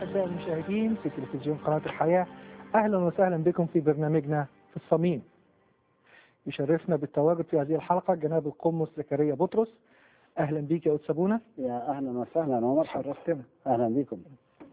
أعزائي المشاهدين في تلفزيون قناة الحياة أهلا وسهلا بكم في برنامجنا في الصميم يشرفنا بالتواجد في هذه الحلقة جناب القمص زكريا بطرس أهلا بيك يا أستاذ سابونا يا اهلا وسهلا ومرحبا شرفتنا اهلا بكم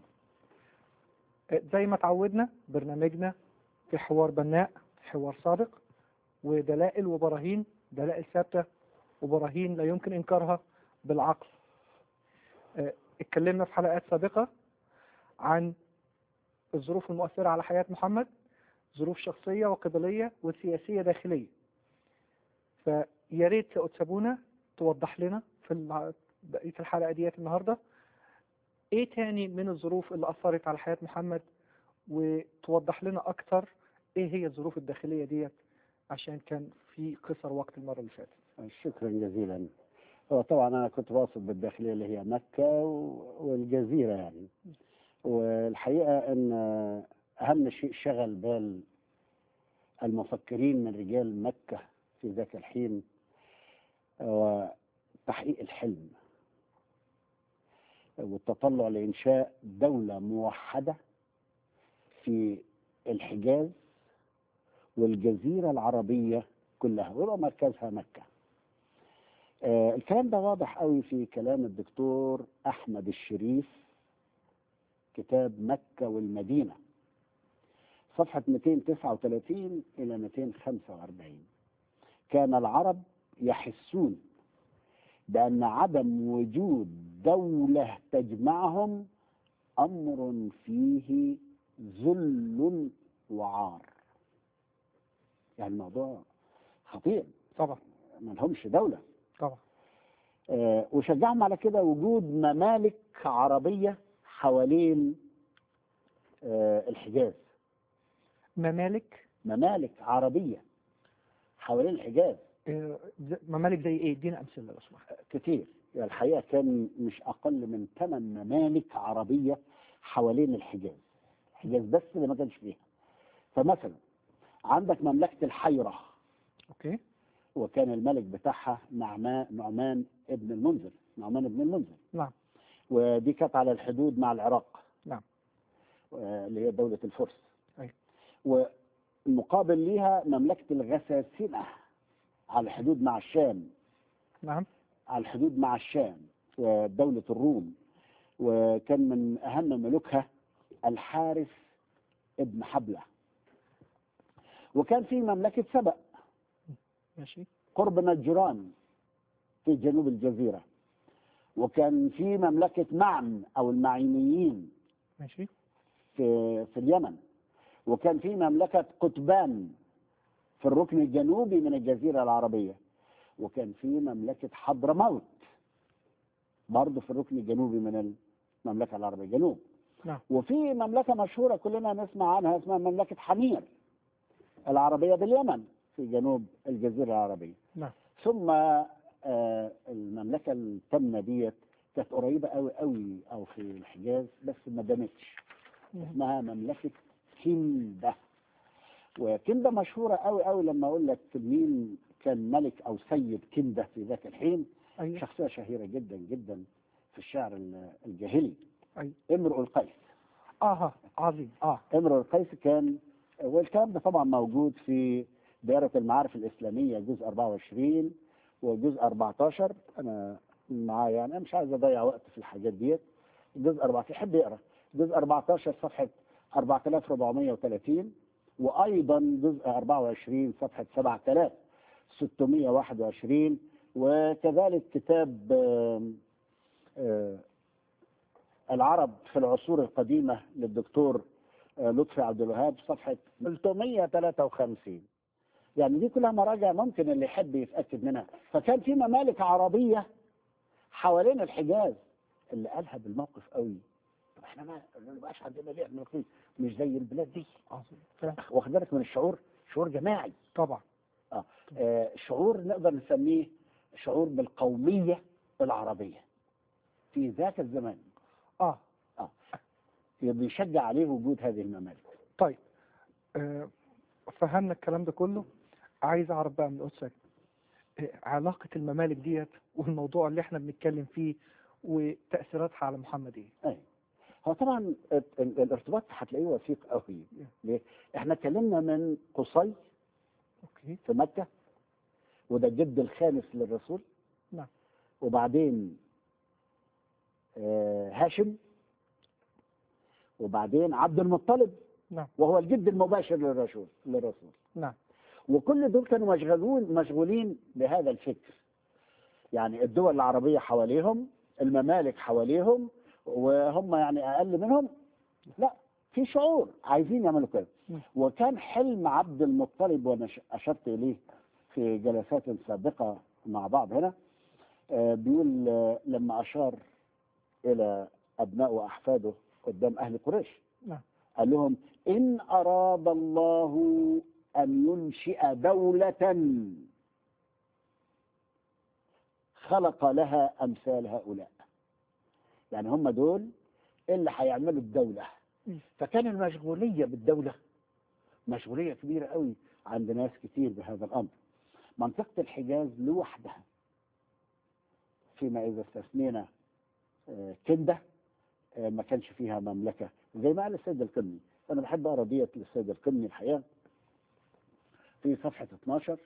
زي ما تعودنا برنامجنا في حوار بناء حوار صادق ودلائل وبراهين دلائل ثابتة وبراهين لا يمكن إنكارها بالعقل اه، اتكلمنا في حلقات سابقة عن الظروف المؤثرة على حياة محمد ظروف شخصية وقبلية وسياسية داخلية فيا ريت يا أتسابونا توضح لنا في الع- بقية الحلقة ديت النهاردة ايه تاني من الظروف اللي أثرت على حياة محمد وتوضح لنا أكتر ايه هي الظروف الداخلية ديت عشان كان في قصر وقت المرة اللي فاتت شكرا جزيلا هو طبعا انا كنت واصل بالداخليه اللي هي مكه و- والجزيره يعني والحقيقه ان اهم شيء شغل بال المفكرين من رجال مكه في ذاك الحين هو تحقيق الحلم والتطلع لانشاء دوله موحده في الحجاز والجزيره العربيه كلها ويبقى مركزها مكه آه الكلام ده واضح قوي في كلام الدكتور احمد الشريف كتاب مكه والمدينه صفحه 239 الى 245 كان العرب يحسون بان عدم وجود دوله تجمعهم امر فيه ذل وعار يعني الموضوع خطير طبعا ما لهمش دوله طبعا آه، وشجعهم على كده وجود ممالك عربية حوالين آه، الحجاز ممالك ممالك عربية حوالين الحجاز آه، ز- ممالك زي ايه ادينا امثله لو سمحت كتير يعني الحقيقة كان مش أقل من ثمان ممالك عربية حوالين الحجاز الحجاز بس اللي ما كانش فيها فمثلا عندك مملكة الحيرة اوكي وكان الملك بتاعها نعمان نعمان ابن المنذر نعمان ابن المنذر نعم ودي كانت على الحدود مع العراق نعم. آه، اللي هي دولة الفرس أيوة. والمقابل ليها مملكة الغساسنة على الحدود مع الشام نعم على الحدود مع الشام ودولة الروم وكان من أهم ملوكها الحارث ابن حبلة وكان في مملكة سبأ ماشي قرب نجران في جنوب الجزيرة وكان في مملكة معن أو المعينيين ماشي في في اليمن وكان في مملكة قطبان في الركن الجنوبي من الجزيرة العربية وكان في مملكة حضرموت برضه في الركن الجنوبي من المملكة العربية جنوب نعم. وفي مملكة مشهورة كلنا نسمع عنها اسمها مملكة حمير العربية باليمن في جنوب الجزيرة العربية نعم. ثم آه المملكة التامنة ديت كانت قريبة قوي قوي أو في الحجاز بس ما دامتش اسمها مملكة كندا وكندا مشهورة قوي قوي لما أقول لك مين كان ملك أو سيد كندا في ذاك الحين ايوه شخصية شهيرة جدا جدا في الشعر ال- الجاهلي أيوة. امرؤ القيس اه عظيم اه امرؤ القيس كان والكلام ده طبعا موجود في دائرة المعارف الإسلامية جزء 24 وجزء 14 أنا معايا يعني أنا مش عايز أضيع وقت في الحاجات ديت جزء 14 يحب يقرأ جزء 14 صفحة 4430 وأيضا جزء 24 صفحة 7621 وكذلك كتاب آم، آه، العرب في العصور القديمة للدكتور آه، لطفي عبد الوهاب صفحة 353 يعني دي كلها مراجع ممكن اللي يحب يتأكد منها فكان في ممالك عربية حوالين الحجاز اللي قالها بالموقف قوي طب احنا ما ما بقاش عندنا ليه ملوكية مش زي البلاد دي عظيم فعلا. واخد بالك من الشعور شعور جماعي طبعا آه شعور نقدر نسميه شعور بالقومية العربية في ذاك الزمان اه بيشجع عليه وجود هذه الممالك طيب آه فهمنا الكلام ده كله عايز اعرف بقى من قدسك آه علاقة الممالك ديت والموضوع اللي احنا بنتكلم فيه وتأثيراتها على محمد ايه؟ أي. هو طبعا ال- ال- الارتباط هتلاقيه وثيق قوي ليه؟ احنا اتكلمنا من قصي اوكي في مكة وده الجد الخامس للرسول نعم. وبعدين آه، هاشم وبعدين عبد المطلب نعم وهو الجد المباشر للرسول للرسول نعم وكل دول كانوا مشغولون مشغولين بهذا الفكر يعني الدول العربية حواليهم الممالك حواليهم وهم يعني أقل منهم لا في شعور عايزين يعملوا كده مم. وكان حلم عبد المطلب وأنا ش- أشرت إليه في جلسات سابقة مع بعض هنا آه، بيقول آه، لما أشار إلى أبناء وأحفاده قدام أهل قريش نعم قال لهم إن أراد الله أن ينشئ دولة خلق لها أمثال هؤلاء يعني هم دول اللي هيعملوا الدولة مم. فكان المشغولية بالدولة مشغولية كبيرة قوي عند ناس كتير بهذا الأمر منطقة الحجاز لوحدها فيما إذا استثنينا آه، كندة آه، ما كانش فيها مملكة زي ما قال السيد القمني أنا بحب أقرأ ديت للسيد القمني الحقيقة في صفحة 12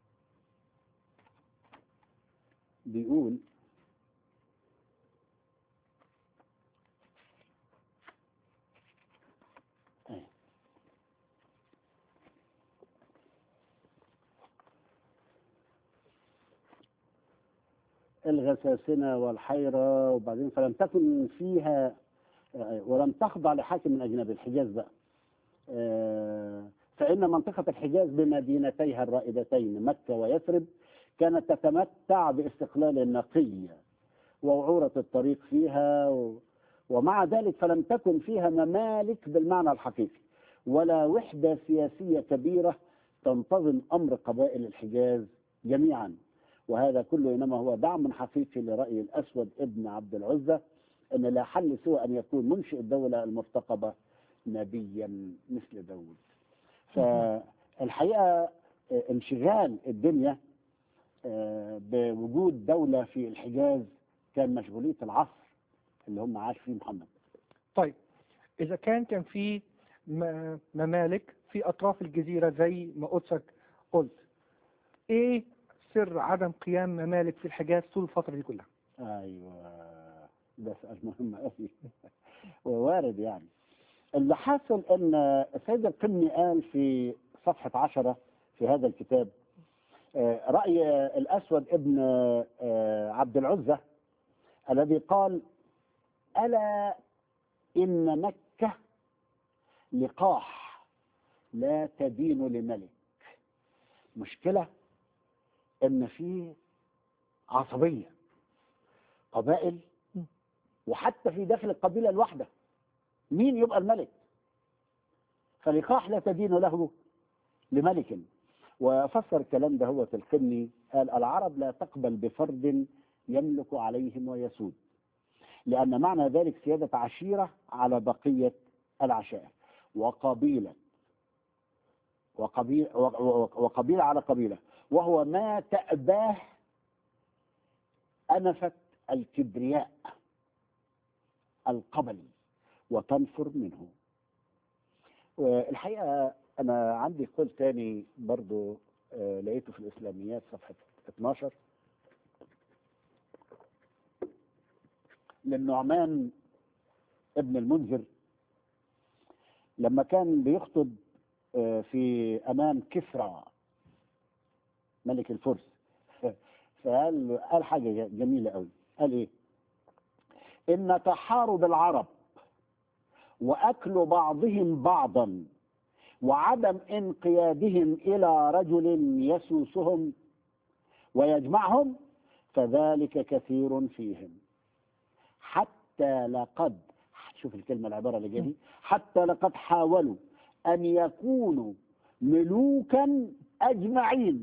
بيقول أيه. الغساسنة والحيرة وبعدين فلم تكن فيها آه، ولم تخضع لحاكم من أجنبي الحجاز بقى آه، فإن منطقة الحجاز بمدينتيها الرائدتين مكة ويثرب كانت تتمتع باستقلال نقي ووعورة الطريق فيها و... ومع ذلك فلم تكن فيها ممالك بالمعنى الحقيقي ولا وحدة سياسية كبيرة تنتظم أمر قبائل الحجاز جميعا وهذا كله إنما هو دعم حقيقي لرأي الأسود ابن عبد العزة أن لا حل سوى أن يكون منشئ الدولة المرتقبة نبيا مثل داود فالحقيقة آه، انشغال الدنيا آه، بوجود دولة في الحجاز كان مشغولية العصر اللي هم عاش فيه محمد طيب إذا كان كان في م- ممالك في أطراف الجزيرة زي ما قدسك قلت إيه سر عدم قيام ممالك في الحجاز طول الفترة دي كلها؟ ايوه ده سؤال مهم قوي ووارد يعني اللي حاصل ان السيد القمي قال في صفحة عشرة في هذا الكتاب آه، رأي الأسود ابن آه، عبد العزة الذي قال ألا إن مكة لقاح لا تدين لملك مشكلة إن في عصبية قبائل م. وحتى في داخل القبيلة الواحدة مين يبقى الملك فلقاح لا تدين له لملك وفسر الكلام ده هو القني قال العرب لا تقبل بفرد يملك عليهم ويسود لأن معنى ذلك سيادة عشيرة على بقية العشائر وقبيلة وقبيلة, وقبيلة على قبيلة وهو ما تأباه أنفة الكبرياء القبلي وتنفر منه والحقيقة أنا عندي قول تاني برضو آه، لقيته في الإسلاميات صفحة 12 للنعمان ابن المنذر لما كان بيخطب آه، في أمام كسرى ملك الفرس فقال قال حاجة جميلة قوي قال إيه إن تحارب العرب وأكل بعضهم بعضا وعدم انقيادهم إلى رجل يسوسهم ويجمعهم فذلك كثير فيهم حتى لقد شوف الكلمة العبارة اللي جايه دي حتى لقد حاولوا أن يكونوا ملوكا أجمعين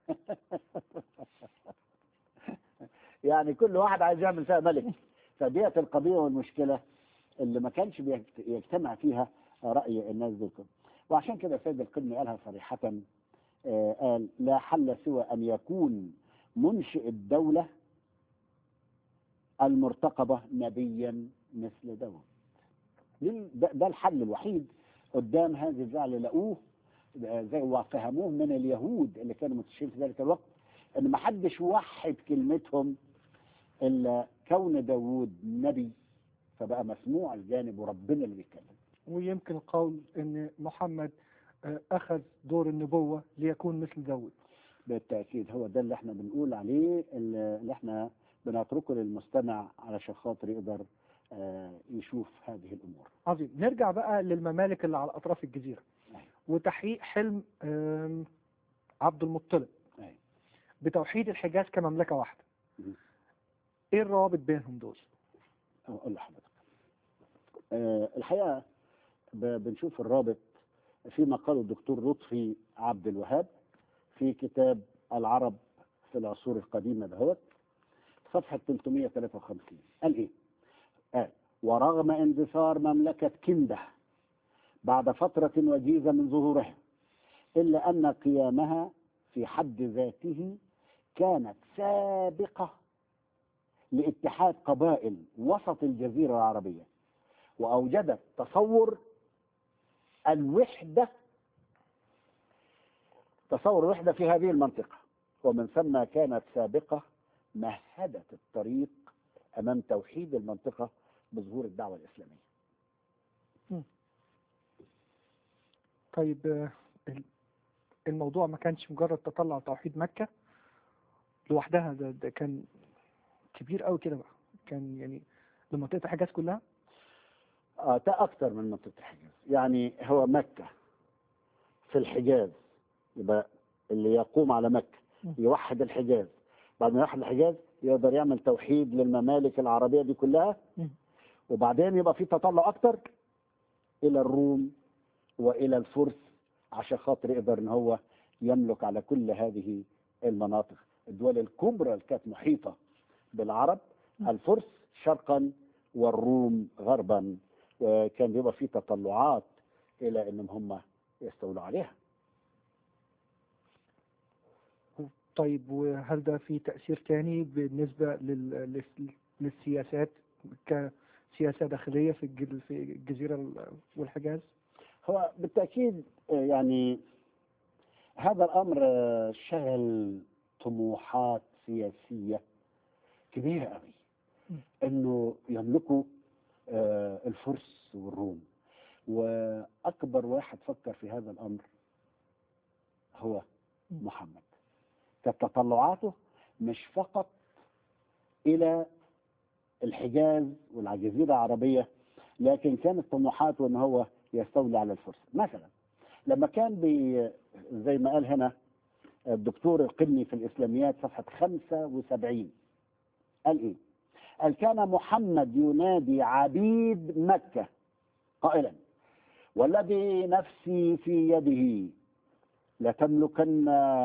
يعني كل واحد عايز يعمل فيها ملك فديت القضية والمشكلة اللي ما كانش بيجت- يجتمع فيها رأي الناس دول كلهم. وعشان كده سيد القرني قالها صريحة آه، قال لا حل سوى أن يكون منشئ الدولة المرتقبة نبيا مثل داود دي- ده, ده الحل الوحيد قدام هذه الزعل لقوه آه، زي وفهموه من اليهود اللي كانوا منتشرين في ذلك الوقت ان ما حدش وحد كلمتهم الا كون داوود نبي فبقى مسموع الجانب وربنا اللي بيتكلم ويمكن القول ان محمد آه، اخذ دور النبوة ليكون مثل داود بالتاكيد هو ده اللي احنا بنقول عليه اللي احنا بنتركه للمستمع علشان خاطر يقدر آه، يشوف هذه الامور عظيم نرجع بقى للممالك اللي على اطراف الجزيرة أيوة. وتحقيق حلم آم، عبد المطلب أيوة. بتوحيد الحجاز كمملكة واحدة مم. ايه الروابط بينهم دول اقول لحضرتك آه، الحقيقه ب- بنشوف الرابط فيما قاله الدكتور لطفي عبد الوهاب في كتاب العرب في العصور القديمه دهوت صفحه 353 قال ايه؟ قال ورغم اندثار مملكه كنده بعد فتره وجيزه من ظهورها الا ان قيامها في حد ذاته كانت سابقه لاتحاد قبائل وسط الجزيرة العربية وأوجدت تصور الوحدة تصور الوحدة في هذه المنطقة ومن ثم كانت سابقة مهدت الطريق أمام توحيد المنطقة بظهور الدعوة الإسلامية طيب آه، ال- الموضوع ما كانش مجرد تطلع توحيد مكة لوحدها ده, ده كان كبير قوي كده بقى كان يعني لمنطقة الحجاز كلها آه ده أكثر من منطقة الحجاز يعني هو مكة في الحجاز يبقى اللي يقوم على مكة م. يوحد الحجاز بعد ما يوحد الحجاز يقدر يعمل توحيد للممالك العربية دي كلها م. وبعدين يبقى في تطلع أكتر إلى الروم وإلى الفرس عشان خاطر يقدر إن هو يملك على كل هذه المناطق الدول الكبرى اللي كانت محيطة بالعرب م. الفرس شرقا والروم غربا وكان بيبقى في تطلعات إلى إنهم هم يستولوا عليها طيب وهل ده في تأثير تاني بالنسبة لل... لل- للسياسات كسياسة داخلية في الج- في الجزيرة ال- والحجاز؟ هو بالتأكيد آه، يعني هذا الأمر آه، شغل طموحات سياسية كبيرة قوي م. إنه يملكوا آه، الفرس والروم وأكبر واحد فكر في هذا الأمر هو م. محمد كانت تطلعاته مش فقط إلى الحجاز والجزيرة العربية لكن كانت طموحاته ان هو يستولي على الفرس مثلا لما كان بي زي ما قال هنا الدكتور القني في الاسلاميات صفحه 75 قال ايه؟ قال كان محمد ينادي عبيد مكه قائلا والذي نفسي في يده لتملكن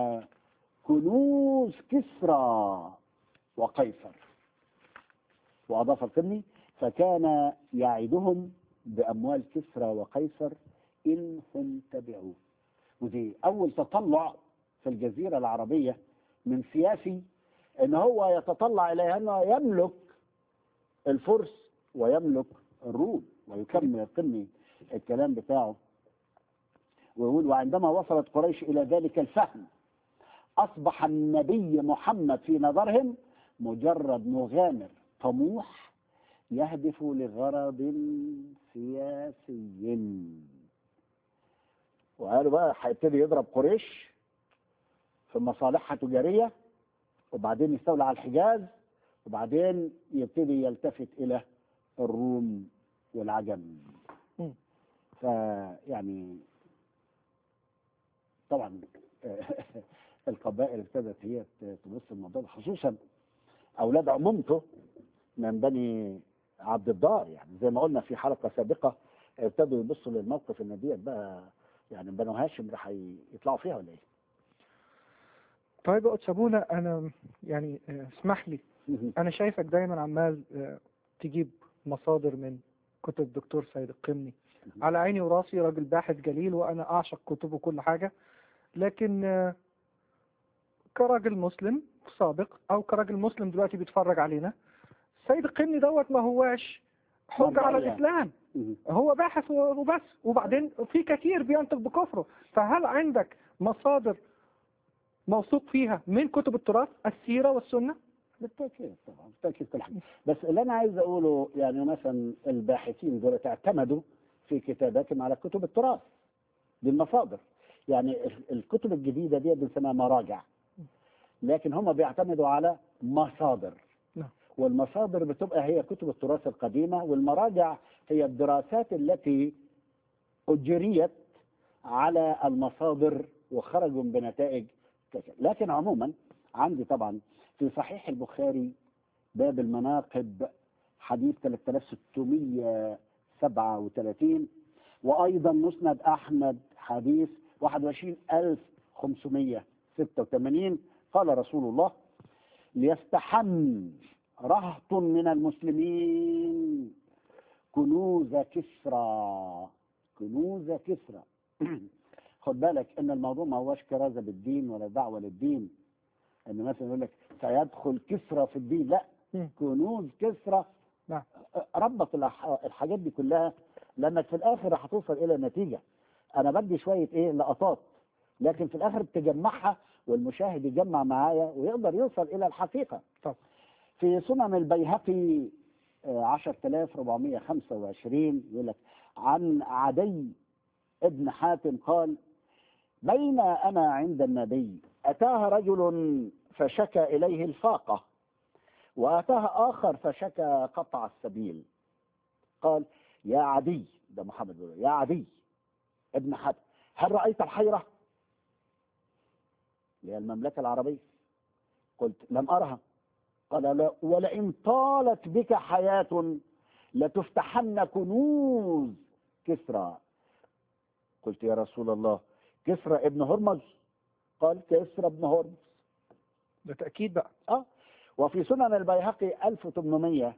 كنوز كسرى وقيصر واضاف القني فكان يعدهم بأموال كسرى وقيصر إن هم تبعوه ودي أول تطلع في الجزيرة العربية من سياسي إن هو يتطلع إلى أنه يملك الفرس ويملك الروم ويكمل القني الكلام بتاعه ويقول وعندما وصلت قريش إلى ذلك الفهم أصبح النبي محمد في نظرهم مجرد مغامر طموح يهدف لغرض سياسي وقالوا بقى هيبتدي يضرب قريش في مصالحها تجارية وبعدين يستولى على الحجاز وبعدين يبتدي يلتفت إلى الروم والعجم مم. فيعني طبعا القبائل ابتدت هي تبص الموضوع ده، خصوصا اولاد عمومته من بني عبد الدار يعني زي ما قلنا في حلقه سابقه ابتدوا يبصوا للموقف ان ديت بقى يعني بنو هاشم راح يطلعوا فيها ولا ايه؟ طيب يا أتسابونا أنا يعني آه، اسمح لي أنا شايفك دايما عمال آه، تجيب مصادر من كتب الدكتور سيد القمني على عيني وراسي راجل باحث جليل وأنا أعشق كتبه وكل حاجة لكن آه، كراجل مسلم سابق أو كراجل مسلم دلوقتي بيتفرج علينا سيد القمني دوت ما هواش حجة على مرجعية. الإسلام مم. هو باحث وبس وبعدين في كثير بينطق بكفره فهل عندك مصادر موثوق فيها من كتب التراث السيرة والسنة بالتأكيد طبعا بالتأكيد كل حاجة بس اللي أنا عايز أقوله يعني مثلا الباحثين دول اعتمدوا في كتاباتهم على كتب التراث دي المصادر يعني ال- الكتب الجديدة دي بنسميها مراجع لكن هم بيعتمدوا على مصادر نعم. والمصادر بتبقى هي كتب التراث القديمة والمراجع هي الدراسات التي أجريت على المصادر وخرجوا بنتائج كذا لكن عموما عندي طبعا في صحيح البخاري باب المناقب حديث 3637 وأيضا مسند أحمد حديث 21586 قال رسول الله ليستحم رهط من المسلمين كنوز كسرى كنوز كسرى خد بالك ان الموضوع ما هوش كرازه بالدين ولا دعوه للدين ان مثلا يقول لك سيدخل كسرى في الدين لا مم. كنوز كسرى نعم. ربط الح- الحاجات دي كلها لانك في الاخر هتوصل الى نتيجه انا بدي شويه ايه لقطات لكن في الاخر بتجمعها والمشاهد يجمع معايا ويقدر يوصل الى الحقيقه طب. في سنن البيهقي آه، 10425 يقول لك عن عدي ابن حاتم قال بين انا عند النبي اتاه رجل فشكى اليه الفاقه واتاه اخر فشكى قطع السبيل قال يا عدي ده محمد بيقول يا عدي ابن حاتم هل رايت الحيره؟ اللي هي المملكه العربيه قلت لم ارها قال لا ولئن طالت بك حياه لتفتحن كنوز كسرى قلت يا رسول الله كسرى ابن هرمز قال كسرى ابن هرمز ده تأكيد بقى اه وفي سنن البيهقي 1800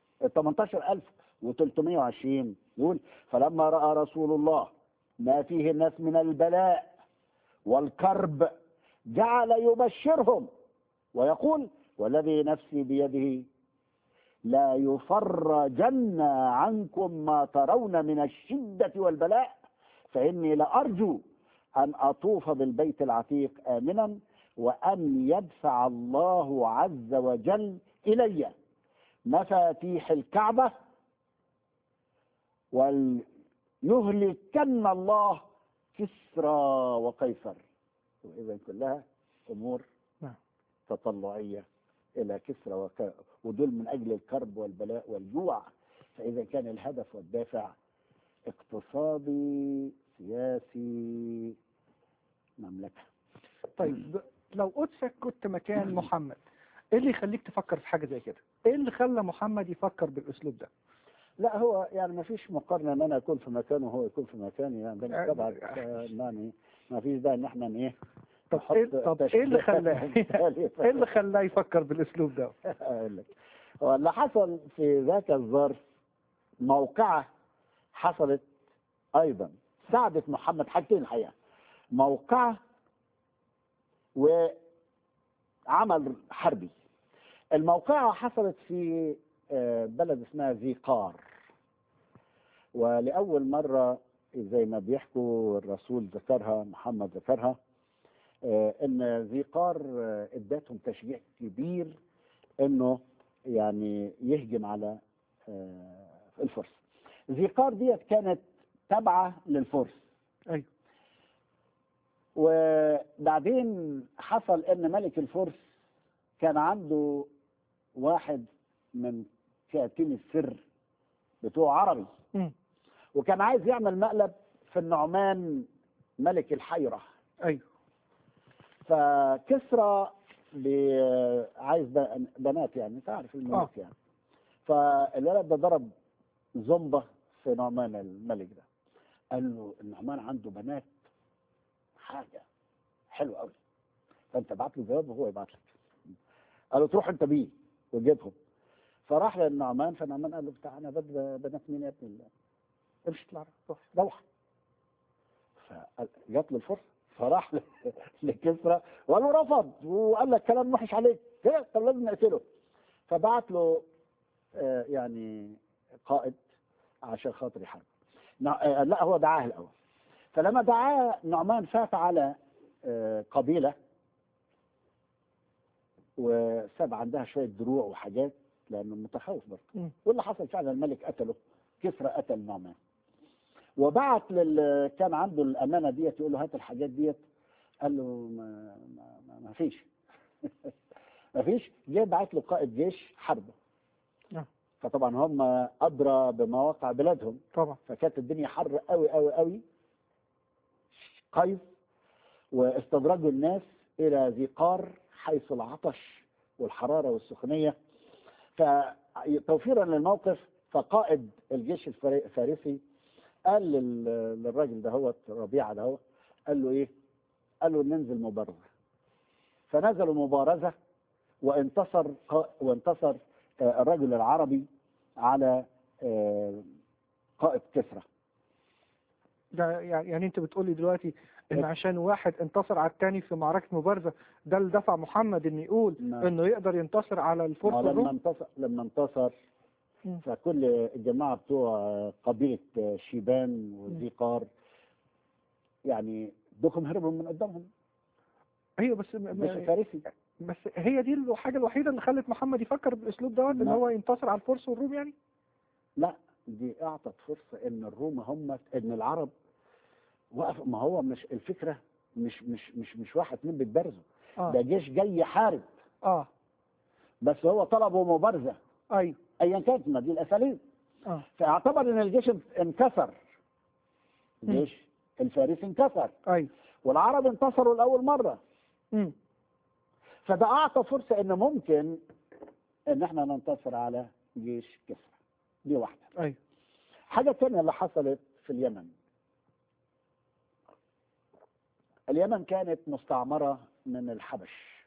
18320 يقول فلما راى رسول الله ما فيه الناس من البلاء والكرب جعل يبشرهم ويقول والذي نفسي بيده لا يفرجن عنكم ما ترون من الشدة والبلاء فإني لأرجو أن أطوف بالبيت العتيق آمنا وأن يدفع الله عز وجل إلي مفاتيح الكعبة وليهلكن الله كسرى وقيصر وإذا كلها أمور نعم. تطلعية إلى كسرى وك... ودول من أجل الكرب والبلاء والجوع فإذا كان الهدف والدافع اقتصادي سياسي مملكة طيب لو قدسك كنت مكان محمد ايه اللي يخليك تفكر في حاجة زي كده ايه اللي خلى محمد يفكر بالاسلوب ده لا هو يعني ما فيش مقارنة ان انا اكون في مكانه وهو يكون في مكاني يعني ده يعني- طبعا آه، يعني ما فيش داعي ان احنا ايه طب نحط ايه طب ايه اللي خلاه مثالي. ايه اللي خلاه يفكر بالاسلوب ده اقول لك هو اللي حصل في ذاك الظرف موقعة حصلت ايضا ساعدت محمد حاجتين الحقيقة موقعة وعمل حربي الموقعة حصلت في آه، بلد اسمها ذي قار ولأول مرة زي ما بيحكوا الرسول ذكرها محمد ذكرها آه، ان ذي قار آه، ادتهم تشجيع كبير انه يعني يهجم على آه، الفرس ذي قار ديت كانت تابعه للفرس ايوه وبعدين حصل ان ملك الفرس كان عنده واحد من كاتين السر بتوع عربي مم. وكان عايز يعمل مقلب في النعمان ملك الحيرة ايوه فكسرى ب- عايز ب- بنات يعني انت عارف الملك يعني فالولد ده ضرب زنبة في نعمان الملك ده قال له النعمان عنده بنات حاجة حلوة قوي فانت ابعت له جواب وهو يبعت لك قال له تروح انت بيه وتجيبهم فراح للنعمان فالنعمان قال له بتاع انا بدي بنات مين يا ابني الله امشي اطلع روح روح فجات له الفرصه فراح ل- لكسرى وقال له رفض وقال لك كلام وحش عليك كده طب لازم نقتله فبعت له آه، يعني قائد عشان خاطر يحارب نع- آه، لا هو دعاه الاول فلما دعاه نعمان فات على آه، قبيله وساب عندها شويه دروع وحاجات لانه متخوف برضه مم. واللي حصل فعلا الملك قتله كسرى قتل نعمان وبعت لل كان عنده الامانه ديت يقول له هات الحاجات ديت قال له ما, ما, ما, ما فيش ما فيش جه بعت له قائد جيش حربه نعم. فطبعا هم ادرى بمواقع بلادهم طبعا فكانت الدنيا حر قوي قوي قوي قيظ واستدرجوا الناس الى ذي قار حيث العطش والحراره والسخونيه فتوفيرا للموقف فقائد الجيش الفري- الفارسي قال لل- للراجل ده هو ربيعه ده هو قال له ايه؟ قال له ننزل مبارزه فنزلوا مبارزه وانتصر قا- وانتصر آه، الرجل العربي على آه، قائد كسرى ده يعني يعني انت بتقولي دلوقتي ان عشان واحد انتصر على الثاني في معركة مبارزة ده اللي دفع محمد ان يقول نعم. انه يقدر ينتصر على الفرس لما والروم انتصر لما انتصر مم. فكل الجماعه بتوع قبيله شيبان وذي قار يعني دوكم هربوا من قدامهم ايوه بس م- الجيش م- الفارسي بس هي دي الحاجة الوحيدة اللي خلت محمد يفكر بالاسلوب دوت ان نعم. هو ينتصر على الفرس والروم يعني لا دي اعطت فرصه ان الروم هم ان العرب وقف ما هو مش الفكره مش مش مش مش واحد اتنين بيتبارزوا اه ده جيش جاي يحارب اه بس هو طلبوا مبارزه ايوه ايا كانت ما دي الاساليب اه فاعتبر ان الجيش انكسر الجيش الفارسي انكسر ايوه والعرب انتصروا لاول مره امم فده اعطى فرصه ان ممكن ان احنا ننتصر على جيش كسرى دي واحده ايوه حاجه تانية اللي حصلت في اليمن اليمن كانت مستعمره من الحبش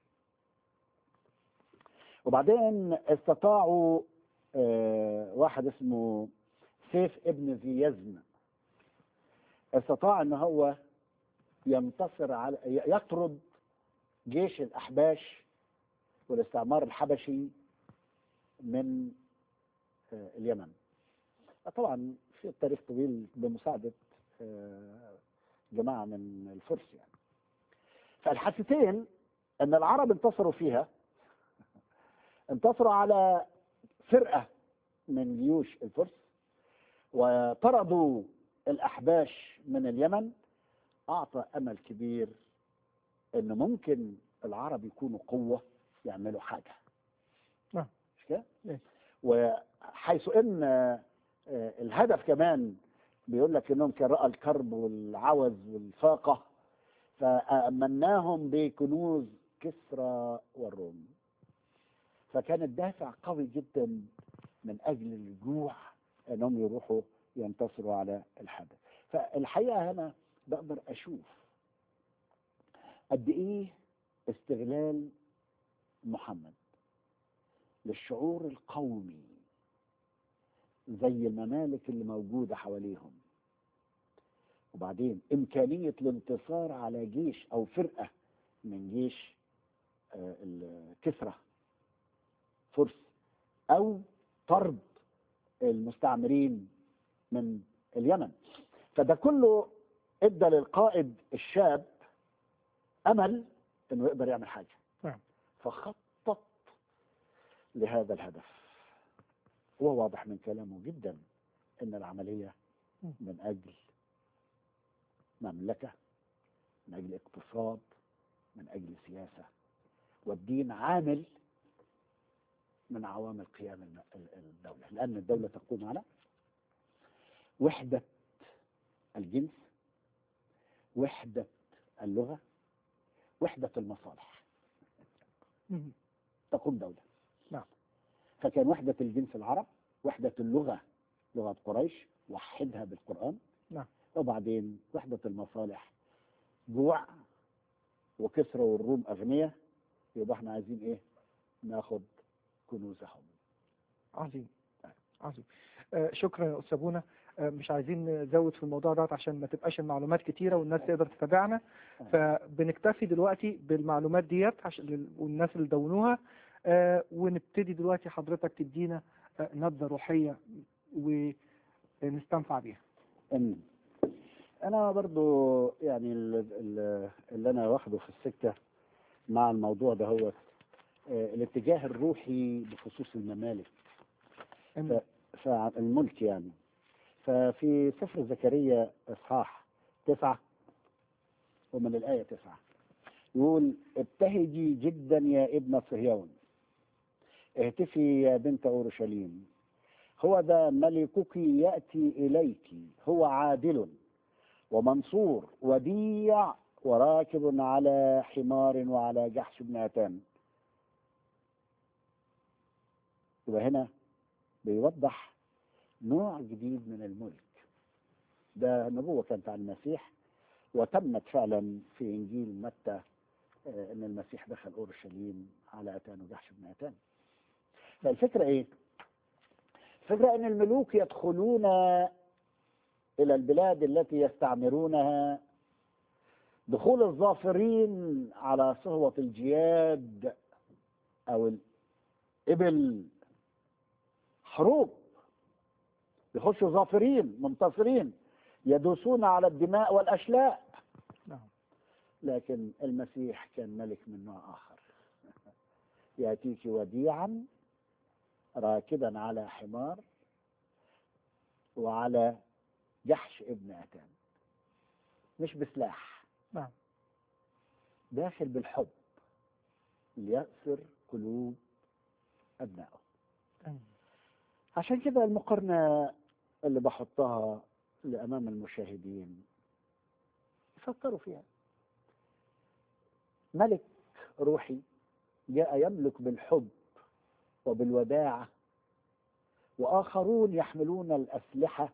وبعدين استطاعوا آه، واحد اسمه سيف ابن ذي يزن استطاع ان هو ينتصر على يطرد جيش الاحباش والاستعمار الحبشي من آه، اليمن طبعا في التاريخ طويل بمساعدة آه، جماعة من الفرس يعني فالحادثتين أن العرب انتصروا فيها انتصروا على فرقة من جيوش الفرس وطردوا الأحباش من اليمن أعطى أمل كبير أن ممكن العرب يكونوا قوة يعملوا حاجة نعم. مش كده؟ إيه. وحيث أن آه، الهدف كمان بيقول لك انهم كان راى الكرب والعوز والفاقه فامناهم بكنوز كسرى والروم فكان الدافع قوي جدا من اجل الجوع انهم يروحوا ينتصروا على الحدث فالحقيقه هنا بقدر اشوف قد ايه استغلال محمد للشعور القومي زي الممالك اللي موجودة حواليهم وبعدين إمكانية الانتصار على جيش أو فرقة من جيش آه، الكسرى فرس أو طرد المستعمرين من اليمن فده كله ادى للقائد الشاب امل انه يقدر يعمل حاجه نعم. فخطط لهذا الهدف هو واضح من كلامه جدا ان العمليه م. من اجل مملكه من اجل اقتصاد من اجل سياسه والدين عامل من عوامل قيام الم- ال- الدوله لان الدوله تقوم على وحده الجنس وحده اللغه وحده المصالح مم. تقوم دوله نعم. فكان وحده الجنس العرب وحده اللغه لغه قريش وحدها بالقران نعم. وبعدين وحده المصالح جوع وكسرى والروم اغنياء يبقى احنا عايزين ايه ناخد كنوزهم عظيم عظيم آه شكرا يا استاذ بونا آه مش عايزين نزود في الموضوع ده عشان ما تبقاش المعلومات كتيره والناس تقدر تتابعنا فبنكتفي دلوقتي بالمعلومات ديت عشان لل- والناس اللي دونوها آه ونبتدي دلوقتي حضرتك تدينا آه نبذه روحيه و نستنفع بيها أمين أنا برضو يعني ال- ال- اللي أنا واخده في السكة مع الموضوع ده هو آه، الاتجاه الروحي بخصوص الممالك أمين. فالملك يعني ففي سفر زكريا إصحاح تسعة ومن الآية تسعة يقول ابتهجي جدا يا ابن صهيون اهتفي يا بنت أورشليم هو ذا ملكك يأتي إليك هو عادل ومنصور وديع وراكب على حمار وعلى جحش بن أتان يبقى هنا بيوضح نوع جديد من الملك ده نبوة كانت عن المسيح وتمت فعلا في إنجيل متى آه، أن المسيح دخل أورشليم على أتان وجحش بن أتان فالفكرة إيه؟ الفكرة أن الملوك يدخلون إلى البلاد التي يستعمرونها دخول الظافرين على صهوة الجياد أو الإبل حروب يخشوا ظافرين منتصرين يدوسون على الدماء والأشلاء نعم لكن المسيح كان ملك من نوع آخر يأتيك وديعا راكبا على حمار وعلى جحش ابن أتان مش بسلاح نعم داخل بالحب ليأسر قلوب أبنائه أمين. عشان كده المقارنة اللي بحطها لأمام المشاهدين فكروا فيها ملك روحي جاء يملك بالحب وبالوداعة وآخرون يحملون الأسلحة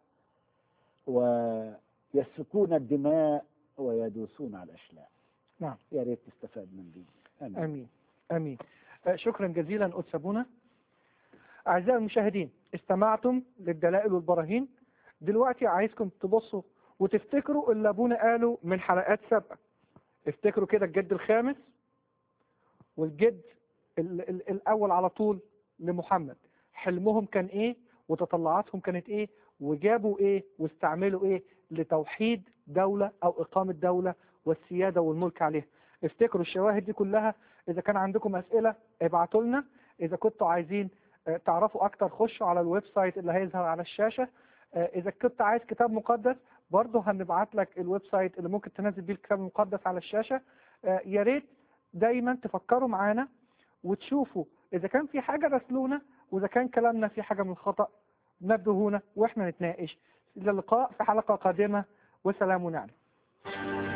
ويسفكون الدماء ويدوسون على الأشلاء نعم يا ريت تستفاد من دي آمين. امين امين آه، شكرا جزيلا قدس ابونا اعزائي المشاهدين استمعتم للدلائل والبراهين دلوقتي عايزكم تبصوا وتفتكروا اللي ابونا قاله من حلقات سابقه افتكروا كده الجد الخامس والجد ال ال الاول على طول لمحمد حلمهم كان ايه وتطلعاتهم كانت ايه وجابوا ايه واستعملوا ايه لتوحيد دولة او اقامة دولة والسيادة والملك عليها افتكروا الشواهد دي كلها اذا كان عندكم اسئلة ابعتوا لنا اذا كنتوا عايزين آه، تعرفوا اكتر خشوا على الويب سايت اللي هيظهر على الشاشة آه، اذا كنت عايز كتاب مقدس برضه هنبعت لك الويب سايت اللي ممكن تنزل بيه الكتاب المقدس على الشاشة آه، يا ريت دايما تفكروا معانا وتشوفوا اذا كان في حاجة راسلونا واذا كان كلامنا في حاجة من الخطأ نبهونا واحنا نتناقش الى اللقاء في حلقة قادمة وسلام عليكم